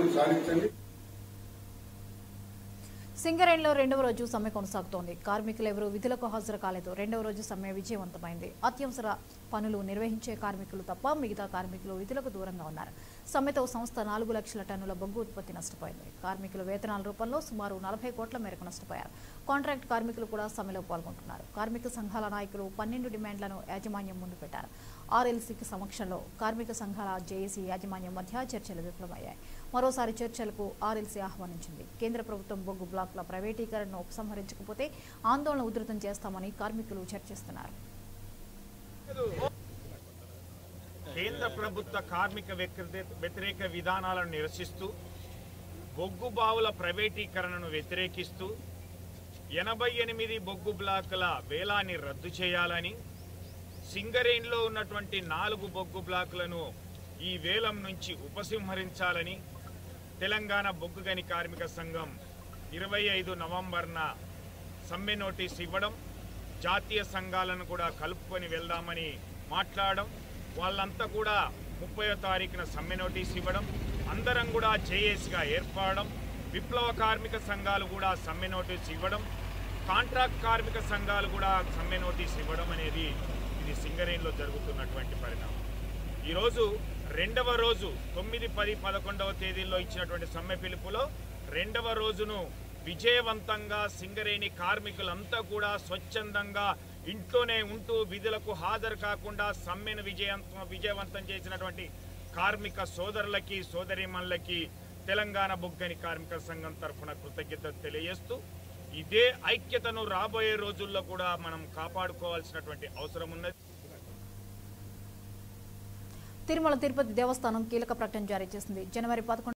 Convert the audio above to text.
సాధించండి సింగరేణిలో రెండవ రోజు సమ్మె కొనసాగుతోంది కార్మికులు ఎవరూ విధులకు హాజరు కాలేదు రెండవ రోజు సమ్మె విజయవంతమైంది అత్యవసర పనులు నిర్వహించే కార్మికులు తప్ప మిగతా కార్మికులు విధులకు దూరంగా ఉన్నారు సమ్మెతో సంస్థ నాలుగు లక్షల టన్నుల బొగ్గు ఉత్పత్తి నష్టపోయింది కార్మికులు వేతనాల రూపంలో సుమారు నలభై కోట్ల మేరకు నష్టపోయారు కాంట్రాక్ట్ కార్మికులు కూడా సమ్మెలో పాల్గొంటున్నారు కార్మిక సంఘాల నాయకులు పన్నెండు డిమాండ్లను యాజమాన్యం ముందు పెట్టారు ఆర్ఎల్సీకి సమక్షంలో కార్మిక సంఘాల జేఏసీ యాజమాన్యం మధ్య చర్చలు విఫలమయ్యాయి మరోసారి చర్చలకు ఆర్ఎల్సీ ఆహ్వానించింది కేంద్ర ప్రభుత్వం బొగ్గు బ్లాక్ల ప్రైవేటీకరణను ఉపసంహరించకపోతే ఆందోళన ఉధృతం చేస్తామని కార్మికులు చర్చిస్తున్నారు కేంద్ర ప్రభుత్వ కార్మిక వ్యతిరే- వ్యతిరేక విధానాలను నిరసిస్తూ బొగ్గు బావుల ప్రైవేటీకరణను వ్యతిరేకిస్తూ ఎనభై ఎనిమిది బొగ్గు బ్లాకుల వేలాన్ని రద్దు చేయాలని సింగరేణిలో ఉన్నటువంటి నాలుగు బొగ్గు బ్లాకులను ఈ వేలం నుంచి ఉపసంహరించాలని తెలంగాణ బొగ్గు గని కార్మిక సంఘం ఇరవై ఐదు నవంబర్న సమ్మె నోటీస్ ఇవ్వడం జాతీయ సంఘాలను కూడా కలుపుకొని వెళ్దామని మాట్లాడడం వాళ్ళంతా కూడా ముప్పయో తారీఖున సమ్మె నోటీస్ ఇవ్వడం అందరం కూడా జేఏసీగా ఏర్పడడం విప్లవ కార్మిక సంఘాలు కూడా సమ్మె నోటీస్ ఇవ్వడం కాంట్రాక్ట్ కార్మిక సంఘాలు కూడా సమ్మె నోటీస్ ఇవ్వడం అనేది ఇది సింగరేణిలో జరుగుతున్నటువంటి పరిణామం ఈరోజు రెండవ రోజు తొమ్మిది పది పదకొండవ తేదీల్లో ఇచ్చినటువంటి సమ్మె పిలుపులో రెండవ రోజును విజయవంతంగా సింగరేణి కార్మికులంతా కూడా స్వచ్ఛందంగా ఇంట్లోనే ఉంటూ విధులకు హాజరు కాకుండా సమ్మెను విజయవంతం విజయవంతం చేసినటువంటి కార్మిక సోదరులకి సోదరిమణులకి తెలంగాణ బొగ్గని కార్మిక సంఘం తరఫున కృతజ్ఞత తెలియజేస్తూ ఇదే ఐక్యతను రాబోయే రోజుల్లో కూడా మనం కాపాడుకోవాల్సినటువంటి అవసరం ఉన్నది తిరుమల తిరుపతి దేవస్థానం కీలక ప్రకటన జారీ చేసింది జనవరి పదకొండు